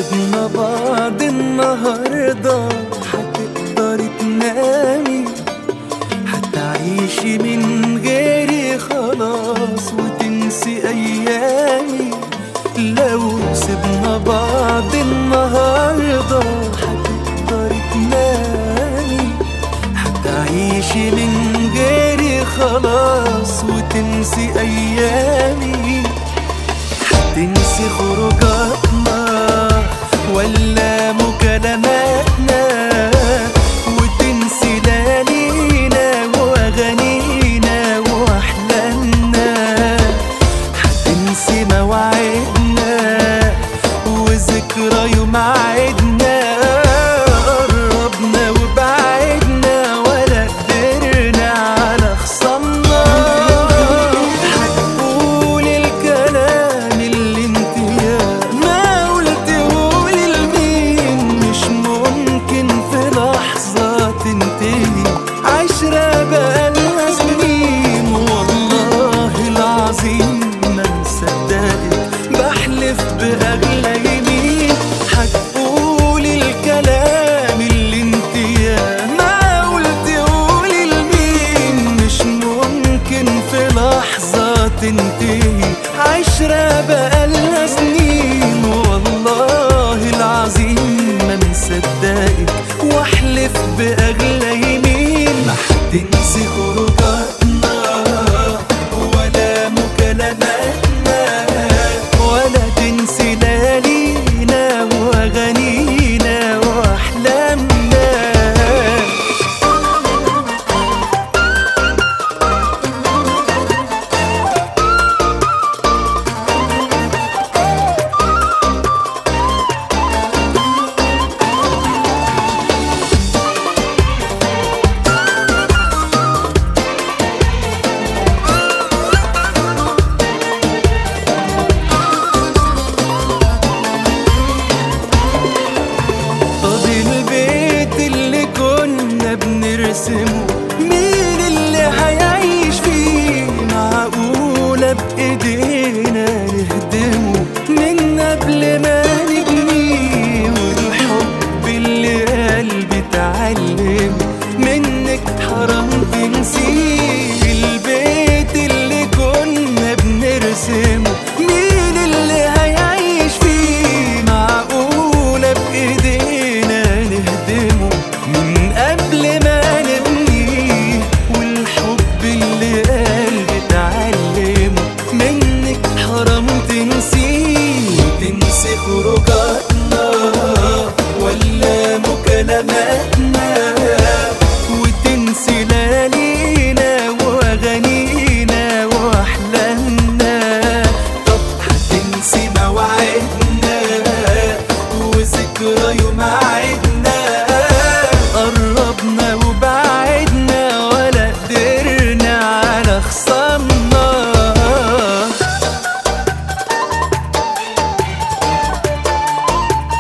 سيبنا بعض النهاردة هتقدري تنامي هتعيشي من غيري خلاص وتنسي أيامي لو سيبنا بعض النهاردة هتقدري تنامي هتعيشي من غيري خلاص وتنسي أيامي هتنسي خروجاتنا ولا مكالماتنا وتنسي ليالينا واغانينا واحلامنا هتنسي مواعيدنا وذكرى يوم عيدنا قربنا وبعدنا ولا قدرنا على خصمنا هتقول الكلام اللي انت يا ما قلتهول لمين مش ممكن في لحظة تنتهي عشرة بقالها سنين والله العظيم ما مصدقك بحلف بأغلى يمين هتقول الكلام اللي انت يا ما قلتهول لمين مش ممكن في لحظة تنتهي عشرة بقالها سنين والله العظيم ما مصدقك واحلف بأغلى يمين ما هتنسي خروجاتنا ولا مكالماتنا ولا تنسي ليالينا واغانينا واحلامنا طب البيت اللي كنا بنرسمه مين اللي هيعيش فيه معقولة بإيدينا نهدمه من قبل ما نبنيه والحب اللي قلبي اتعلم منك حرام تنسيه البيت اللي كنا بنرسمه مين اللي هيعيش فيه معقولة بإيدينا نهدمه من قبل ما نبنيه والحب اللي قلبي اتعلمه منك حرام تنسيه وتنسي خروجاتنا ولا مكالماتنا وتنسي ليالينا واغانينا واحلامنا طب هتنسي مواعيدنا وذكرى يوم عيدنا قربنا وبعدنا ولا قدرنا على خصمنا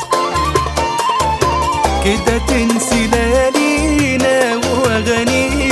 كده تنسي ليالينا واغانينا